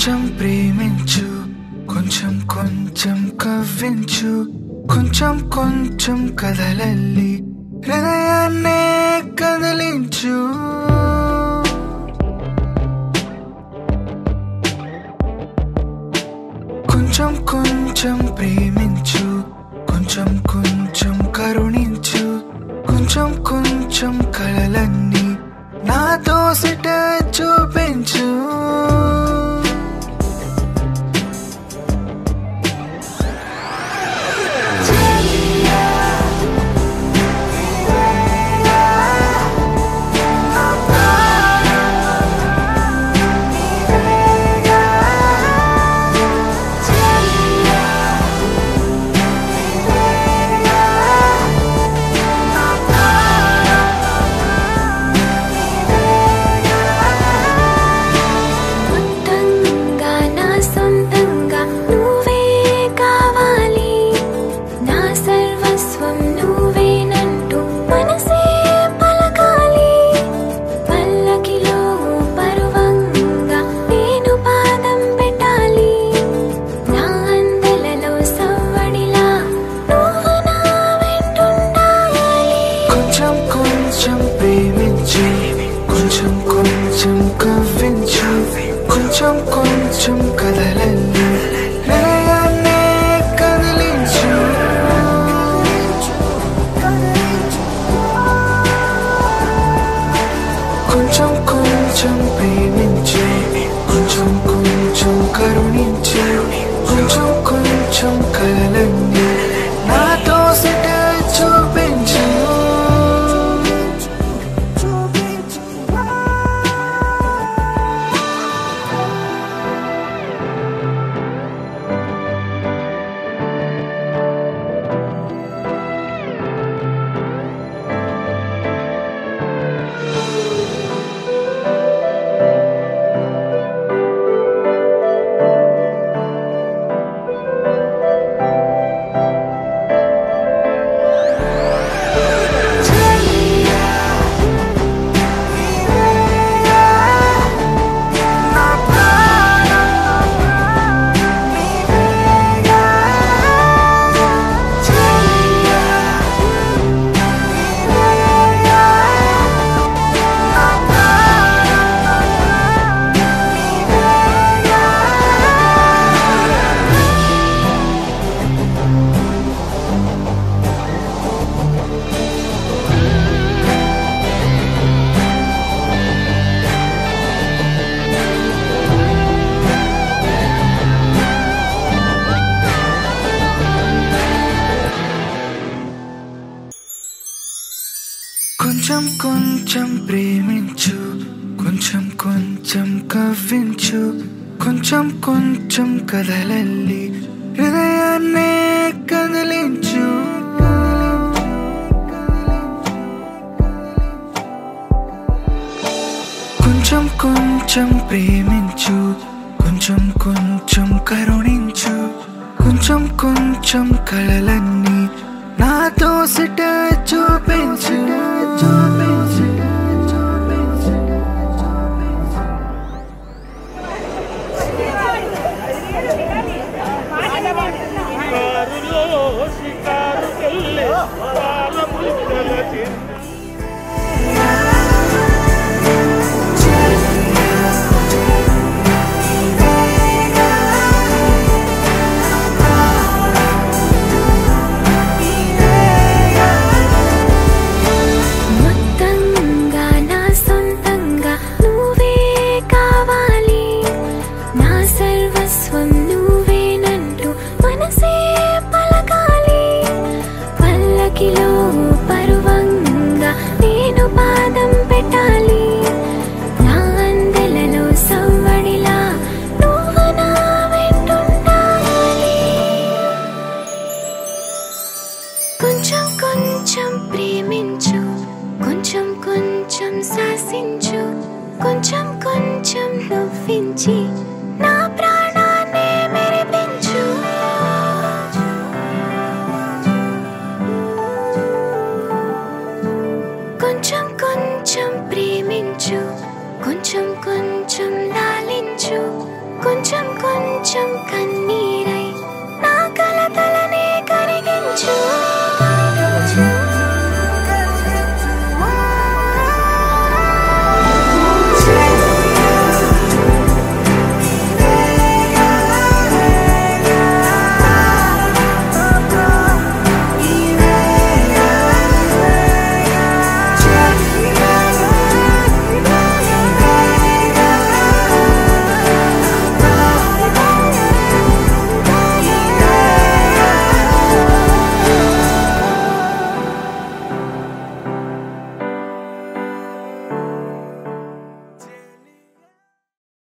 కొంచెం ప్రేమించు కొంచెం కొంచెం కవ్వించు కొంచెం కొంచెం కదలల్లి హృదయాన్నే కదిలించు కొంచెం కొంచెం ప్రేమించు కొంచెం కొంచెం కరుణించు కొంచెం కొంచెం కలలన్నీ నాతో సిట చూపించు మొత్తంగా నా సొంతంగా నువ్వే కావాలి నా సర్వస్వం నువ్వేనంటూ మనసే పలకాలి పల్లకిలో పరువంగా నేను పాదం పెట్టాలి నా అందెలలో సవ్వడిలా నువ్వు నా వెంటుండాలి కొంచెం కొంచెం ప్రేమించు కొంచెం కొంచెం కవ్వించు కొంచెం కొంచెం కదలల్లి హృదయాన్నే కదిలించు కొంచెం కొంచెం ప్రేమించు కొంచెం కొంచెం కరుణించు కొంచెం కొంచెం కలలన్నీ నాతో సిట చూపించు కొంచెం కొంచెం ప్రేమించు కొంచెం కొంచెం కవ్వించు కొంచెం కొంచెం కదలల్లి హృదయాన్నే కదిలించు కొంచెం కొంచెం ప్రేమించు కొంచెం కొంచెం కరుణించు కొంచెం కొంచెం కలలన్నీ నాతో సిట చూపించు